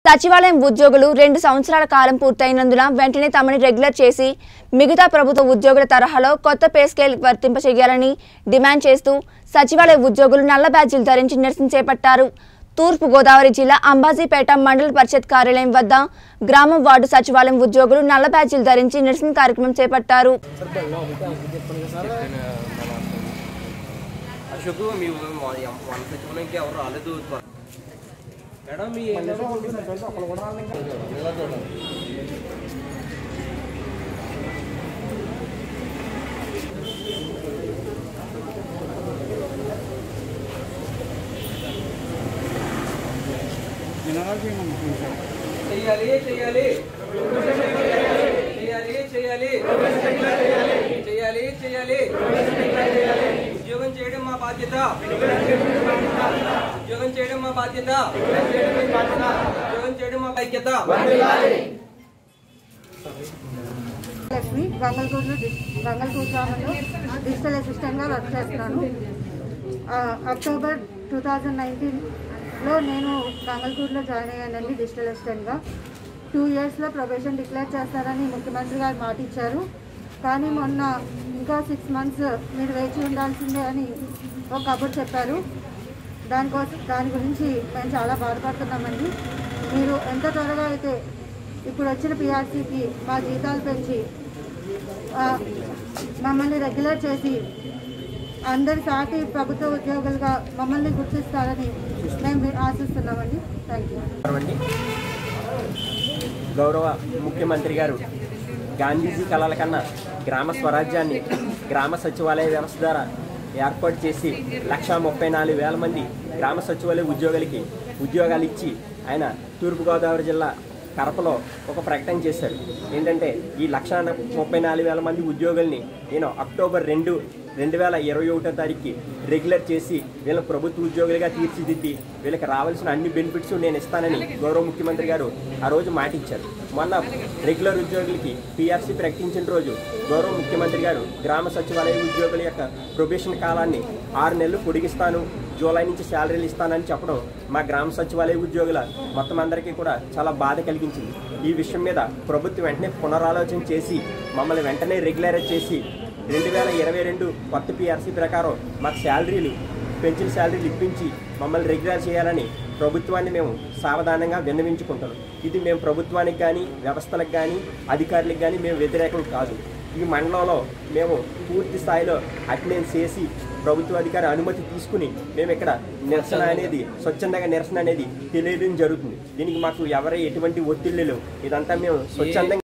సచివాలయం ఉద్యోగులు రెండు సంవత్సరాల కాలం పూర్తయినందున వెంటనే తమని రెగ్యులర్ చేసి మిగతా ప్రభుత్వ ఉద్యోగుల తరహాలో కొత్త పే స్కేల్ వర్తింపచేయాలని డిమాండ్ చేస్తూ సచివాలయ ఉద్యోగులు నల్ల బ్యాడ్జీలు ధరించి నిరసన చేపట్టారు తూర్పు గోదావరి జిల్లా అంబాజీపేట మండల పరిషత్ కార్యాలయం వద్ద గ్రామం వార్డు సచివాలయం ఉద్యోగులు నల్ల బ్యాడ్జీలు ధరించి నిరసన కార్యక్రమం చేపట్టారు అశోక్ మీ వన్ సచివాలయంకి ఎవరు రాలేదు మేడం మీ చేయాలి చేయాలి చేయాలి చేయాలి చేయాలి చేయాలి ఉద్యోగం చేయడం మా బాధ్యత ఉద్యోగం చేయడం మా బాధ్యత ఉద్యోగం చేయడం మా బాధ్యత లక్ష్మి గంగల్గూడ్లో గంగల్గూడ్ గ్రామంలో డిజిటల్ అసిస్టెంట్గా వర్క్ చేస్తున్నాను ఆ, అక్టోబర్ టూ థౌజండ్ నైన్టీన్లో నేను గంగల్గూడ్లో జాయిన్ అయ్యానండి డిజిటల్ అసిస్టెంట్గా టూ ఇయర్స్లో ప్రొబేషన్ డిక్లేర్ చేస్తారని ముఖ్యమంత్రి గారు మాట ఇచ్చారు కానీ మొన్న ఇంకా సిక్స్ మంత్స్ మీరు వేచి ఉండాల్సిందే అని ఒక కబుర్ చెప్పారు దానికోసం దాని గురించి మేము చాలా బాధపడుతున్నామండి మీరు ఎంత త్వరగా అయితే ఇప్పుడు వచ్చిన పిఆర్సీకి మా జీతాలు పెంచి ఆ, మమ్మల్ని రెగ్యులర్ చేసి అందరి సాటి ప్రభుత్వ ఉద్యోగులుగా మమ్మల్ని గుర్తిస్తారని మేము ఆశిస్తున్నామండి థ్యాంక్ యూ అండి గౌరవ ముఖ్యమంత్రి గారు గాంధీజీ కళల కన్నా గ్రామ స్వరాజ్యాన్ని గ్రామ సచివాలయ వ్యవస్థ ద్వారా ఏర్పాటు చేసి లక్షా ముప్పై నాలుగు వేల మంది గ్రామ సచివాలయ ఉద్యోగులకి ఉద్యోగాలు ఇచ్చి ఆయన తూర్పుగోదావరి జిల్లా కడపలో ఒక ప్రకటన చేశారు ఏంటంటే ఈ లక్ష ముప్పై నాలుగు వేల మంది ఉద్యోగుల్ని నేను అక్టోబర్ రెండు రెండు వేల ఇరవై ఒకటో తారీఖుకి రెగ్యులర్ చేసి వీళ్ళ ప్రభుత్వ ఉద్యోగులుగా తీర్చిదిద్ది వీళ్ళకి రావాల్సిన అన్ని బెనిఫిట్స్ నేను ఇస్తానని గౌరవ ముఖ్యమంత్రి గారు ఆ రోజు మాట ఇచ్చారు మొన్న రెగ్యులర్ ఉద్యోగులకి పిఆర్సీ ప్రకటించిన రోజు గౌరవ ముఖ్యమంత్రి గారు గ్రామ సచివాలయ ఉద్యోగుల యొక్క ప్రొబేషన్ కాలాన్ని ఆరు నెలలు పొడిగిస్తాను జూలై నుంచి శాలరీలు ఇస్తానని చెప్పడం మా గ్రామ సచివాలయ ఉద్యోగుల మొత్తం అందరికీ కూడా చాలా బాధ కలిగించింది ఈ విషయం మీద ప్రభుత్వం వెంటనే పునరాలోచన చేసి మమ్మల్ని వెంటనే రెగ్యులరైజ్ చేసి రెండు వేల ఇరవై రెండు కొత్త పిఆర్సీ ప్రకారం మాకు శాలరీలు పెంచిన శాలరీలు ఇప్పించి మమ్మల్ని రెగ్యులర్ చేయాలని ప్రభుత్వాన్ని మేము సావధానంగా విన్నవించుకుంటాం ఇది మేము ప్రభుత్వానికి కానీ వ్యవస్థలకు కానీ అధికారులకు కానీ మేము వ్యతిరేకం కాదు ఈ మండలంలో మేము పూర్తి స్థాయిలో అటెండెన్స్ చేసి ప్రభుత్వ అధికారి అనుమతి తీసుకుని మేము ఇక్కడ నిరసన అనేది స్వచ్ఛందంగా నిరసన అనేది తెలియడం జరుగుతుంది దీనికి మాకు ఎవరి ఎటువంటి ఒత్తిళ్ళు లేవు ఇదంతా మేము స్వచ్ఛందంగా